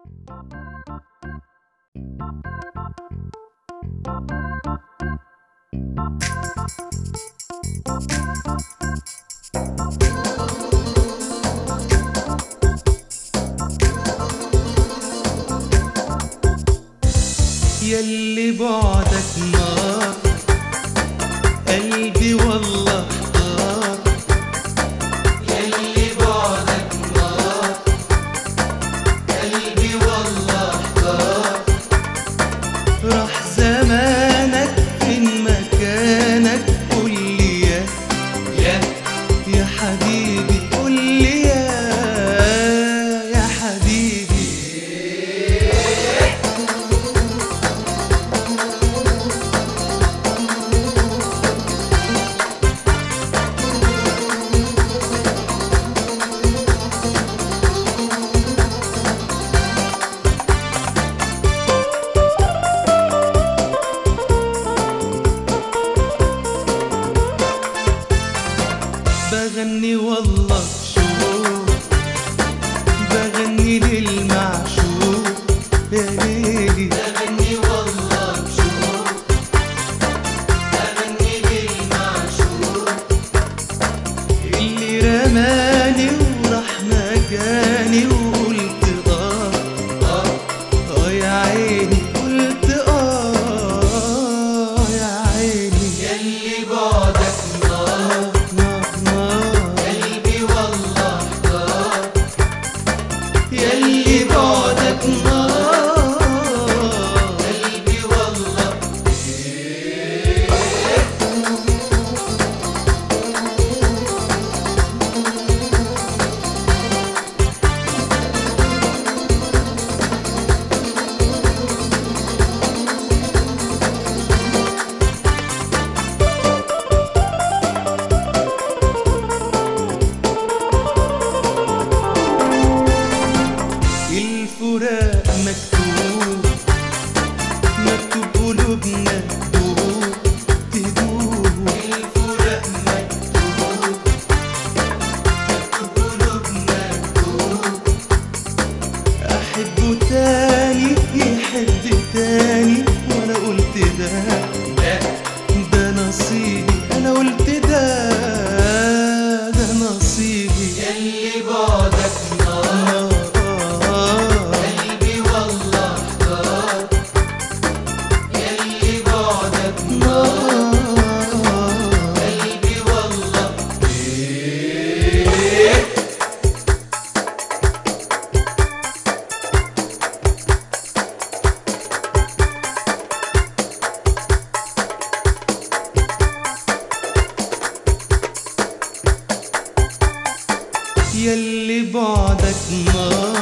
يلي بعدك نار قلبي والله احتار يلي بعدك نار قلبي والله احتار راح زمانك فين مكانك قول لي يا يا يا حبيبي قول لي يا يا حبيبي بغني والله بشوق بغني للمعشوق يا ليلي بغني والله بشوق بغني للمعشوق اللي رماني وراح مكاني وقلت اه اه اه يا عيني قلت اه يا عيني يلي بعدك نار نار نار قلبي والله احتار يلي بعدك نار قلبي والله الفراق مكتوب مكتوب قلوبنا تدوب تدوب الفراق مكتوب مكتوب قلوبنا تدوب احبه تاني يحب تاني وانا قلت ده ده ده نصيبي انا قلت ده ده نصيبي يلي بعدك نار قلبي والله احتار يلي بعدك نار قلبي والله يلي بعدك نار